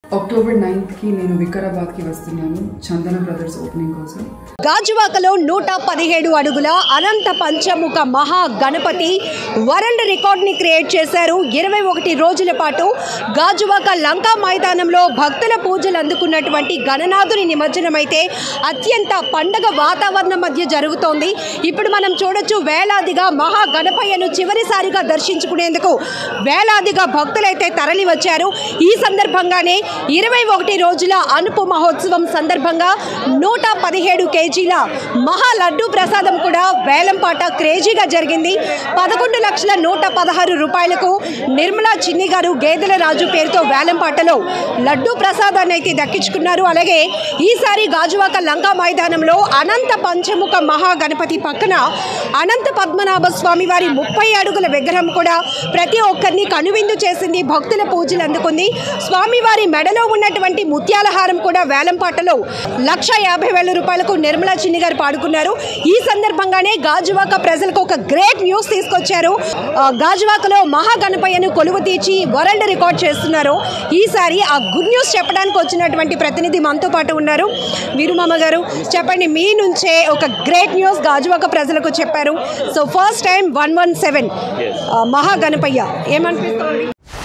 October నైన్త్కి నేను వికారాబాద్కి వస్తున్నాను చందన brothers opening కోసం గాజువాకలో నూట పదిహేడు అడుగుల అనంత పంచముఖ మహా గణపతి వరల్డ్ రికార్డ్ని క్రియేట్ చేశారు ఇరవై ఒకటి రోజుల పాటు గాజువాక లంకా మైదానంలో భక్తుల పూజలు అందుకున్నటువంటి గణనాథుని నిమజ్జనం అయితే అత్యంత పండగ వాతావరణం మధ్య జరుగుతోంది ఇప్పుడు మనం చూడొచ్చు వేలాదిగా మహా గణపయ్యను చివరిసారిగా దర్శించుకునేందుకు వేలాదిగా భక్తులైతే తరలి వచ్చారు ఈ సందర్భంగానే ఇరవై ఒకటి రోజుల అనుపు మహోత్సవం సందర్భంగా నూట పదిహేడు కేజీల మహా లడ్డు ప్రసాదం కూడా వేలంపాట క్రేజీగా జరిగింది పదకొండు లక్షల నూట పదహారు రూపాయలకు నిర్మలా చిన్ని గారు గేదెల రాజు పేరుతో వేలంపాటలో లడ్డు ప్రసాదాన్ని అయితే దక్కించుకున్నారు అలాగే ఈసారి గాజువాక లంకా మైదానంలో అనంత పంచముఖ మహా గణపతి పక్కన అనంత పద్మనాభ స్వామి వారి ముప్పై అడుగుల విగ్రహం కూడా ప్రతి ఒక్కరిని కనువిందు చేసింది భక్తుల పూజలు అందుకుంది స్వామివారి మెడలో ఉన్నటువంటి ముత్యాల హారం కూడా వేలంపాటలో లక్ష యాభై వేల రూపాయలకు నిర్మలా చిన్ని గారు పాడుకున్నారు ఈ సందర్భంగానే గాజువాక ప్రజలకు ఒక గ్రేట్ న్యూస్ తీసుకొచ్చారు ఆ, గాజువాకలో మహాగణపయ్యను కొలువు తీర్చి వరల్డ్ రికార్డ్ చేస్తున్నారు ఈసారి ఆ గుడ్ న్యూస్ చెప్పడానికి వచ్చినటువంటి ప్రతినిధి మనతో పాటు ఉన్నారు వీరుమామ గారు చెప్పండి మీ నుంచే ఒక గ్రేట్ న్యూస్ గాజువాక ప్రజలకు చెప్పారు so first time one one seven Mahaganapayya ఏమనిపిస్తుంది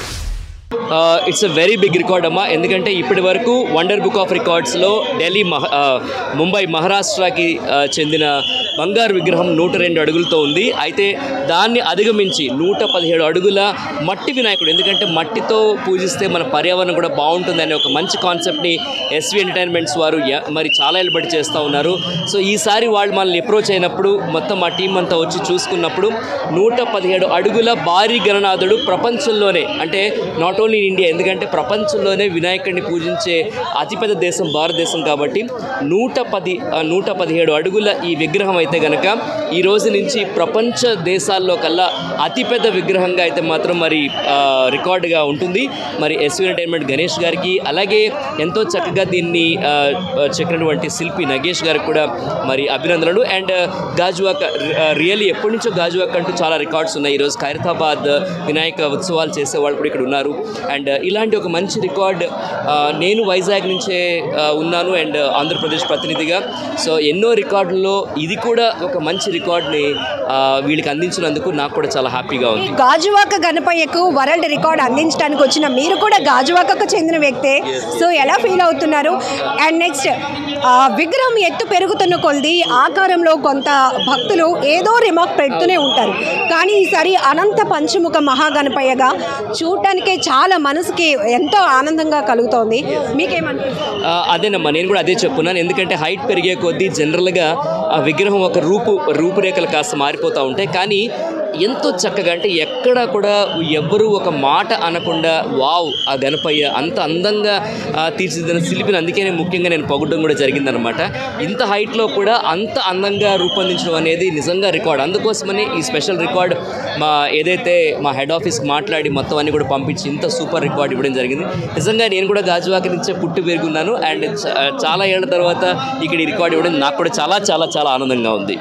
it's a very big record అమ్మా ఎందుకంటే ఇప్పటి వరకు వండర్ బుక్ ఆఫ్ రికార్డ్స్లో ఢిల్లీ మహ ఆ, ముంబై మహారాష్ట్రకి ఆ, చెందిన బంగారు విగ్రహం నూట రెండు అడుగులతో ఉంది అయితే దాన్ని అధిగమించి నూట పదిహేడు అడుగుల మట్టి వినాయకుడు ఎందుకంటే మట్టితో పూజిస్తే మన పర్యావరణం కూడా బాగుంటుంది అనే ఒక మంచి కాన్సెప్ట్ని ఎస్వి ఎంటర్టైన్మెంట్స్ వారు య- మరి చాలా ఏళ్ళు బట్టి చేస్తూ ఉన్నారు సో ఈసారి వాళ్ళు మనల్ని అప్రోచ్ అయినప్పుడు మొత్తం మా టీం అంతా వచ్చి చూసుకున్నప్పుడు నూట పదిహేడు అడుగుల భారీ గణనాథుడు ప్రపంచంలోనే అంటే నాట్ ఓన్లీ ఇన్ ఇండియా ఎందుకంటే ప్రపంచంలోనే వినాయకుడిని పూజించే అతిపెద్ద దేశం భారతదేశం కాబట్టి నూట పది ఆ, నూట పదిహేడు అడుగుల ఈ విగ్రహం అయితే గనక ఈ రోజు నుంచి ప్రపంచ దేశాల్లో కల్లా అతిపెద్ద విగ్రహంగా అయితే మాత్రం మరి ఆ, రికార్డుగా ఉంటుంది మరి ఎస్వి ఎంటర్టైన్మెంట్ గణేష్ గారికి అలాగే ఎంతో చక్కగా దీన్ని ఆ, ఆ, చెక్కినటువంటి శిల్పి నగేష్ గారికి కూడా మరి అభినందనలు అండ్ గాజువాక రియల్లీ ఎప్పటి నుంచో గాజువాక అంటూ చాలా రికార్డ్స్ ఉన్నాయి ఈరోజు ఖైరతాబాద్ వినాయక ఉత్సవాలు చేసే వాళ్ళు కూడా ఇక్కడ ఉన్నారు అండ్ ఇలాంటి ఒక మంచి రికార్డ్ ఆ, నేను వైజాగ్ నుంచే ఆ, ఉన్నాను అండ్ ఆంధ్రప్రదేశ్ ప్రతినిధిగా సో ఎన్నో రికార్డుల్లో ఇది కూడా ఒక మంచి రికార్డ్ని ఆ, వీళ్ళకి అందించినందుకు నాకు కూడా చాలా హ్యాపీగా ఉంది గాజువాక గణపయ్యకు వరల్డ్ రికార్డ్ అందించడానికి వచ్చిన మీరు కూడా గాజువాకకు చెందిన వ్యక్తే సో ఎలా ఫీల్ అవుతున్నారు అండ్ నెక్స్ట్ విగ్రహం ఎత్తు పెరుగుతున్న కొలది ఆకారంలో కొంత భక్తులు ఏదో రిమార్క్ పెడుతూనే ఉంటారు కానీ ఈసారి అనంత పంచముఖ మహాగణపయ్యగా చూడటానికే చాలా మనసుకి ఎంతో ఆనందంగా కలుగుతోంది మీకేమనిపిస్తుంది ఆ, అదేనమ్మా నేను కూడా అదే చెప్పున్నాను ఎందుకంటే హైట్ పెరిగే కొద్దీ జనరల్గా ఆ విగ్రహం ఒక రూపు రూపురేఖలు కాస్త మారిపోతూ ఉంటాయి కానీ ఎంతో చక్కగా అంటే ఎక్కడా కూడా ఎవ్వరూ ఒక మాట అనకుండా వావ్ ఆ గణపయ్య అంత అందంగా ఆ, తీర్చిదిద్దిన శిల్పిని అందుకే నేను ముఖ్యంగా నేను పొగడం కూడా జరిగిందనమాట ఇంత హైట్లో కూడా అంత అందంగా రూపొందించడం అనేది నిజంగా రికార్డ్ అందుకోసమనే ఈ స్పెషల్ రికార్డ్ మా ఏదైతే మా హెడ్ ఆఫీస్కి మాట్లాడి మొత్తం అన్ని కూడా పంపించి ఇంత సూపర్ రికార్డ్ ఇవ్వడం జరిగింది నిజంగా నేను కూడా గాజువాక నుంచే పుట్టి పెరుగున్నాను అండ్ చ- చాలా ఏళ్ల తర్వాత ఇక్కడ ఈ రికార్డ్ ఇవ్వడం నాకు కూడా చాలా చాలా చాలా ఆనందంగా ఉంది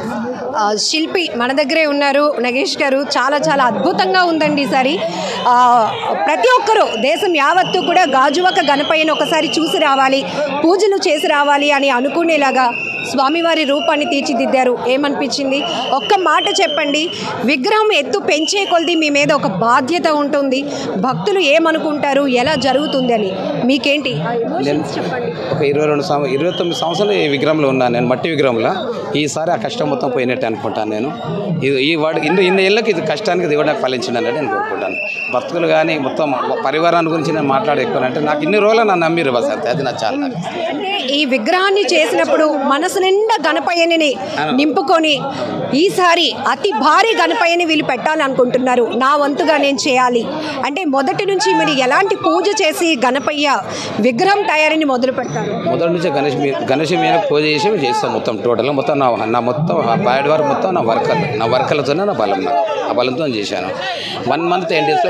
ఆ, శిల్పి మన దగ్గరే ఉన్నారు నగేష్ గారు చాలా చాలా అద్భుతంగా ఉందండి ఈసారి ఆ, ప్రతి ఒక్కరూ దేశం యావత్తు కూడా గాజువాక గణపయ్యను ఒకసారి చూసి రావాలి పూజలు చేసి రావాలి అని అనుకునేలాగా స్వామివారి రూపాన్ని తీర్చిదిద్దారు ఏమనిపించింది ఒక్క మాట చెప్పండి విగ్రహం ఎత్తు పెంచే కొలది మీ మీద ఒక బాధ్యత ఉంటుంది భక్తులు ఏమనుకుంటారు ఎలా జరుగుతుంది అని మీకేంటి ఆ emotions చెప్పండి ఒక ఇరవై రెండు సంవత్సరం ఇరవై తొమ్మిది సంవత్సరాలు ఈ విగ్రహంలో ఉన్నాను నేను మట్టి విగ్రహంలో ఈసారి ఆ కష్టం మొత్తం పోయినట్టే అనుకుంటాను నేను ఇది ఈ వాడు ఇన్ని ఇన్ని ఏళ్ళకి ఇది కష్టానికి దేవుడు నాకు ఫలించిందని నేను కోరుకుంటాను భక్తులు కానీ మొత్తం పరివారాన్ని గురించి నేను మాట్లాడే ఎక్కువ అంటే నాకు ఇన్ని రోజులు నన్ను నమ్మిరు బస్ అంతే అది నాకు చాలా అంటే ఈ విగ్రహాన్ని చేసినప్పుడు మనసు నిండా గణపయ్యని నింపుకొని ఈసారి అతి భారీ గణపయ్యని వీళ్ళు పెట్టాలనుకుంటున్నారు నా వంతుగా నేను చేయాలి అంటే మొదటి నుంచి మీరు ఎలాంటి పూజ చేసి గణపయ్య విగ్రహం తయారీని మొదలు పెడతారు మొదటి నుంచి గణేష్ మీ గణేష్ మీద పూజ చేసి చేస్తాం మొత్తం టోటల్గా మొత్తం నా నా మొత్తం పాయడి వారు మొత్తం నా వర్కర్లు నా వర్కర్లతోనే నా బలం నాకు ఆ బలంతో చేశాను వన్ మంత్ టెన్ డేస్లో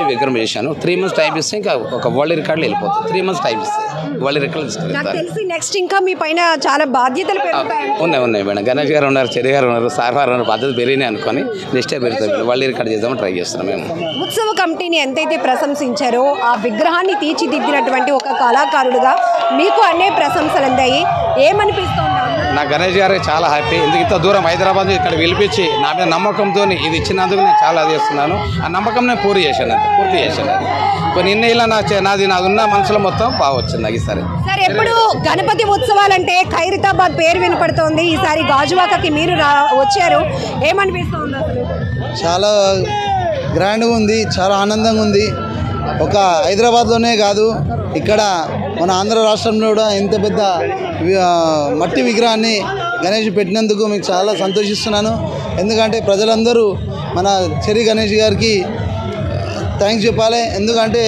విగ్రహం చేశాను త్రీ మంత్స్ టైం ఇస్తే ఇంకా ఒక వరల్డ్ రికార్డులు వెళ్ళిపోతుంది త్రీ మంత్స్ టైం ఇస్తే వరల్డ్ రికార్డు నాకు తీసుకెళ్తాను తెలిసి నెక్స్ట్ ఇంకా మీ పైన చాలా బాధ్యతలు పెరుగుతాయి ఉన్నాయి ఉన్నాయి మేడం గణేష్ గారు ఉన్నారు చెరి గారు ఉన్నారు సార్ గారు ఉన్నారు పద్ధతి పెరిగినాయి అనుకొని నెక్స్ట్ ఇయర్ పెరుగుతుంది వరల్డ్ రికార్డు చేద్దామని ట్రై చేస్తున్నాం మేము ఉత్సవ కమిటీని ఎంతైతే ప్రశంసించారో ఆ విగ్రహాన్ని తీర్చిదిద్దినటువంటి ఒక కళాకారుడుగా మీకు అనే ప్రశంసలు అందాయి ఏమనిపిస్తోంది నా గణేష్ గారు చాలా హ్యాపీ ఎందుకు ఇంత దూరం హైదరాబాద్ నుంచి ఇక్కడ పిలిపించి నా మీద నమ్మకంతో ఇది ఇచ్చినందుకు నేను చాలా అది చేస్తున్నాను ఆ నమ్మకం నేను పూర్తి చేశాను అంతే పూర్తి చేశాను అది కొన్ని ఇన్ని ఇలా నా చే- నాది నాది ఉన్న మనసులో మొత్తం బాగా వచ్చింది నాకు ఈసారి సార్ ఎప్పుడు గణపతి ఉత్సవాలంటే ఖైరతాబాద్ పేరు వినపడుతోంది ఈసారి గాజువాకకి మీరు రా వచ్చారు ఏమనిపిస్తోంది అసలు చాలా గ్రాండ్గా ఉంది చాలా ఆనందంగా ఉంది ఒక హైదరాబాద్లోనే కాదు ఇక్కడ మన ఆంధ్ర రాష్ట్రంలో కూడా ఇంత పెద్ద వి- ఆ, మట్టి విగ్రహాన్ని గణేష్ పెట్టినందుకు మీకు చాలా సంతోషిస్తున్నాను ఎందుకంటే ప్రజలందరూ మన చెరి గణేష్ గారికి థ్యాంక్స్ చెప్పాలి ఎందుకంటే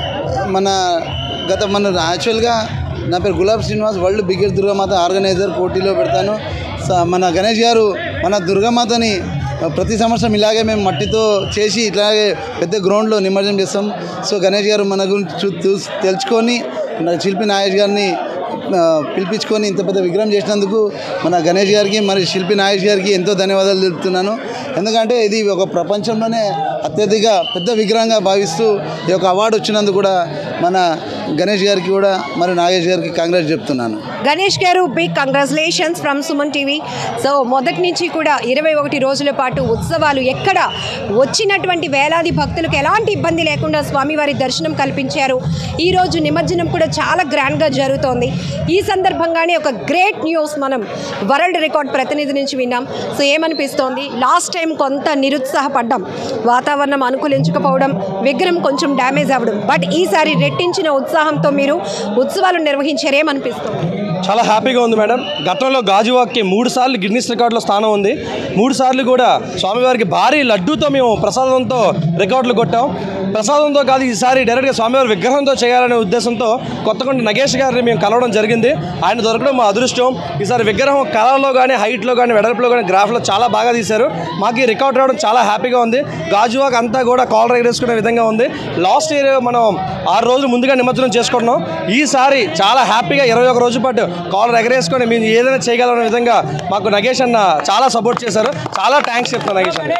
మన గత మన యాక్చువల్గా నా పేరు Gulab Srinivas world biggest Durgamata organiser పోటీలో పెడతాను స- మన గణేష్ గారు మన దుర్గామాతని ప్రతి సంవత్సరం ఇలాగే మేము మట్టితో చేసి ఇట్లాగే పెద్ద గ్రౌండ్లో నిమజ్జనం చేస్తాం సో గణేష్ గారు మన గురించి చూ- చూసి తెలుసుకొని మన శిల్పి నాగేష్ గారిని ఆ, పిలిపించుకొని ఇంత పెద్ద విగ్రహం చేసినందుకు మన గణేష్ గారికి మరి శిల్పి నాగేష్ గారికి ఎంతో ధన్యవాదాలు తెలుపుతున్నాను ఎందుకంటే ఇది ఒక ప్రపంచంలోనే అత్యధిక పెద్ద విగ్రహంగా భావిస్తూ ఈ యొక్క అవార్డు వచ్చినందుకు కూడా మన గణేష్ గారికి కూడా మరి నాగేష్ గారికి కాంగ్రెస్ చెప్తున్నాను Ganesh garu big congratulations from Suman TV so మొదటి నుంచి కూడా ఇరవై ఒకటి రోజుల పాటు ఉత్సవాలు ఎక్కడ వచ్చినటువంటి వేలాది భక్తులకు ఎలాంటి ఇబ్బంది లేకుండా స్వామివారి దర్శనం కల్పించారు ఈ రోజు నిమజ్జనం కూడా చాలా గ్రాండ్గా జరుగుతోంది ఈ సందర్భంగానే ఒక గ్రేట్ న్యూస్ మనం వరల్డ్ రికార్డ్ ప్రతినిధి నుంచి విన్నాం సో ఏమనిపిస్తోంది లాస్ట్ టైం కొంత నిరుత్సాహపడ్డాం వాతావరణం అనుకూలించకపోవడం విగ్రహం కొంచెం డ్యామేజ్ అవ్వడం బట్ ఈసారి రెట్టించిన ఉత్సాహంతో మీరు ఉత్సవాలు నిర్వహించారు ఏమనిపిస్తుంది చాలా హ్యాపీగా ఉంది మేడం గతంలో గాజువాక్కి మూడు సార్లు గిన్నిస్ రికార్డులో స్థానం ఉంది మూడు సార్లు కూడా స్వామివారికి భారీ లడ్డూతో మేము ప్రసాదంతో రికార్డులు కొట్టాం ప్రసాదంతో కాదు ఈసారి డైరెక్ట్గా స్వామివారి విగ్రహంతో చేయాలనే ఉద్దేశంతో కొత్తకొండ నగేష్ గారిని మేము కలవడం జరిగింది ఆయన దొరకడం మా అదృష్టం ఈసారి విగ్రహం కలర్లో కానీ హైట్లో కానీ వెడల్పులో కానీ గ్రాఫ్లో చాలా బాగా తీశారు మాకు ఈ రికార్డ్ రావడం చాలా హ్యాపీగా ఉంది గాజువాక్ అంతా కూడా కాలర్ ఎగరేసుకునే విధంగా ఉంది లాస్ట్ ఇయర్ మనం ఆరు రోజులు ముందుగా నిమజ్జనం చేసుకుంటున్నాం ఈసారి చాలా హ్యాపీగా ఇరవై ఒక రోజు పాటు కాలర్ ఎగరేసుకొని మేము ఏదైనా చేయగలనే విధంగా మాకు నగేష్ అన్న చాలా సపోర్ట్ చేశారు చాలా థ్యాంక్స్ చెప్తాను నగేష్ అన్న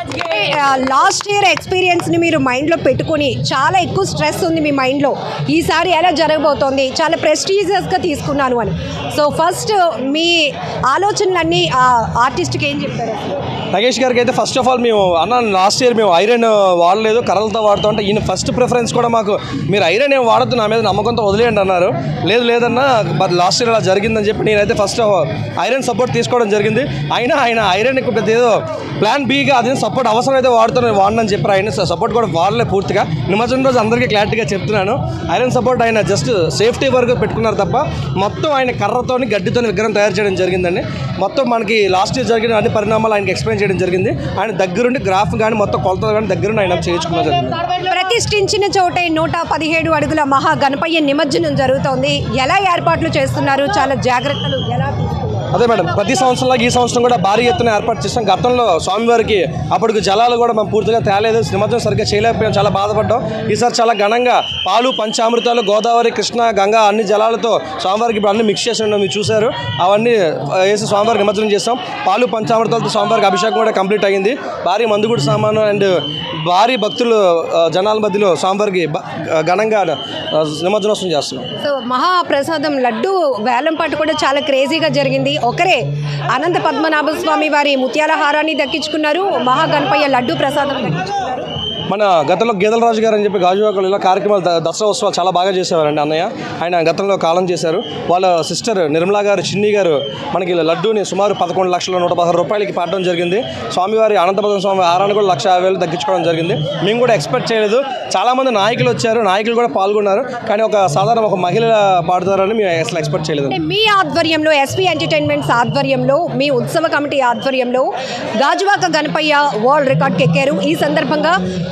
లాస్ట్ ఇయర్ ఎక్స్పీరియన్స్ని మీరు మైండ్లో పెట్టుకొని చాలా ఎక్కువ స్ట్రెస్ ఉంది మీ మైండ్లో ఈసారి ఎలా జరగబోతోంది చాలా ప్రెస్టీజియస్గా తీసుకున్నాను అని సో ఫస్ట్ మీ ఆలోచనలన్నీ ఆ ఆర్టిస్ట్కి ఏం చెప్తారు నగేష్ గారికి అయితే ఫస్ట్ ఆఫ్ ఆల్ మేము అన్న లాస్ట్ ఇయర్ మేము ఐరన్ వాడలేదు కర్రలతో వాడుతూ అంటే ఈయన ఫస్ట్ ప్రిఫరెన్స్ కూడా మాకు మీరు ఐరన్ ఏం వాడద్దు నా మీద నమ్మకంతో వదిలేయండి అన్నారు లేదు లేదన్నా బట్ లాస్ట్ ఇయర్ అలా జరిగిందని చెప్పి నేనైతే ఫస్ట్ ఐరన్ సపోర్ట్ తీసుకోవడం జరిగింది అయినా ఆయన ఐరన్ ఎక్కువ పెద్ద ఏదో ప్లాన్ బీగా అదే సపోర్ట్ అవసరం అయితే వాడుతాను వాడనని చెప్పారు ఆయన సపోర్ట్ కూడా వాడలే పూర్తిగా నిమజ్జనం రోజు అందరికీ క్లారిటీగా చెప్తున్నాను ఐరన్ సపోర్ట్ ఆయన జస్ట్ సేఫ్టీ వరకు పెట్టుకున్నారు తప్ప మొత్తం ఆయన కర్రతోని గడ్డితోని విగ్రహం తయారు చేయడం జరిగిందండి మొత్తం మనకి లాస్ట్ ఇయర్ జరిగిన అన్ని పరిణామాలు ఆయనకి ఎక్స్ప్లెయిన్ చేయడం జరిగింది ఆయన దగ్గరుండి గ్రాఫ్ కానీ మొత్తం కొలతలు కానీ దగ్గరుండి ఆయన చేయించుకోవడం జరిగింది ప్రతిష్ఠించిన చోటే నూట పదిహేడు అడుగుల మహా గణపయ్య నిమజ్జనం జరుగుతోంది ఎలా ఏర్పాట్లు చేస్తున్నారు చాలా జాగ్రత్తలు ఎలా తీసుకున్నారు అదే మేడం ప్రతి సంవత్సరంలో ఈ సంవత్సరం కూడా భారీ ఎత్తున ఏర్పాటు చేస్తాం గతంలో స్వామివారికి అప్పటికి జలాలు కూడా మనం పూర్తిగా తేలేదు నిమజ్జనం సరిగ్గా చేయలేకపోయాం చాలా బాధపడ్డాం ఈసారి చాలా ఘనంగా పాలు పంచామృతాలు గోదావరి కృష్ణ గంగా అన్ని జలాలతో స్వామివారికి ఇప్పుడు అన్ని మిక్స్ చేసి ఉండడం మీరు చూశారు అవన్నీ ఆ, వేసి స్వామివారికి నిమజ్జనం చేస్తాం పాలు పంచామృతాలతో స్వామివారికి అభిషేకం కూడా కంప్లీట్ అయ్యింది భారీ మందుగుడు సామాను అండ్ భారీ భక్తులు ఆ, జనాల మధ్యలో స్వామివారికి బ- ఘనంగా ఆ, నిమజ్జనోత్సవం చేస్తున్నాం సో మహాప్రసాదం లడ్డు వేలంపాటు కూడా చాలా క్రేజీగా జరిగింది ఒకరే అనంత పద్మనాభ స్వామి వారి ముత్యాల హారాన్ని దక్కించుకున్నారు మహాగణపయ్య లడ్డు ప్రసాదం దక్కించుకున్నారు మన గతంలో గేదల రాజు గారు అని చెప్పి గాజువాకలు ఇలా కార్యక్రమాలు ద- దసరా ఉత్సవాలు చాలా బాగా చేసేవారండి అన్నయ్య ఆయన గతంలో కాలం చేశారు వాళ్ళ సిస్టర్ నిర్మలా గారు చిన్ని గారు మనకి ఇలా లడ్డూని సుమారు పదకొండు లక్షల నూట పదహారు రూపాయలకి పాడడం జరిగింది స్వామివారి అనంతపదం స్వామి ఆరాన్ని కూడా లక్ష యాభై వేలు తగ్గించుకోవడం జరిగింది మేము కూడా ఎక్స్పెక్ట్ చేయలేదు చాలామంది నాయకులు వచ్చారు నాయకులు కూడా పాల్గొన్నారు కానీ ఒక సాధారణ ఒక మహిళ పాడుతారని మేము అసలు ఎక్స్పెక్ట్ చేయలేదు అంటే మీ ఆధ్వర్యంలో ఎస్పీ ఎంటర్టైన్మెంట్స్ ఆధ్వర్యంలో మీ ఉత్సవ కమిటీ ఆధ్వర్యంలో గాజువాక గణపయ్య వరల్డ్ రికార్డ్కి ఎక్కారు ఈ సందర్భంగా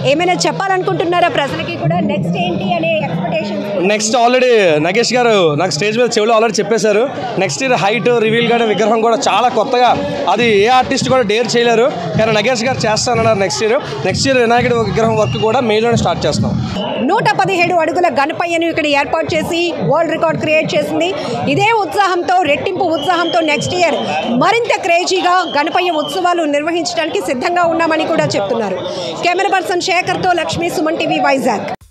ఏమైనా చెప్పాలనుకుంటున్నారా ప్రజలకి కూడా నెక్స్ట్ ఏంటి అనే ఎక్స్పెక్టేషన్స్ నెక్స్ట్ ఆల్రెడీ నగేష్ గారు నాకు స్టేజ్ మీద చెవులు ఆల్రెడీ చెప్పేశారు నెక్స్ట్ ఇయర్ హైట్ రివీల్ కానీ విగ్రహం కూడా చాలా కొత్తగా అది ఏ ఆర్టిస్ట్ కూడా డేర్ చేయలేరు కానీ నగేష్ గారు చేస్తానన్నారు నెక్స్ట్ ఇయర్ నెక్స్ట్ ఇయర్ వినాయకుడి విగ్రహం వర్క్ కూడా మేలోనే స్టార్ట్ చేస్తాం నూట పదిహేడు అడుగుల గణపయ్యను ఇక్కడ ఏర్పాటు చేసి వరల్డ్ రికార్డ్ క్రియేట్ చేసింది ఇదే ఉత్సాహంతో రెట్టింపు ఉత్సాహంతో నెక్స్ట్ ఇయర్ మరింత క్రేజీగా గణపయ్య ఉత్సవాలు నిర్వహించడానికి సిద్ధంగా ఉన్నామని కూడా చెప్తున్నారు కెమెరా పర్సన్ శేఖర్తో లక్ష్మీ సుమన్ టీవీ వైజాగ్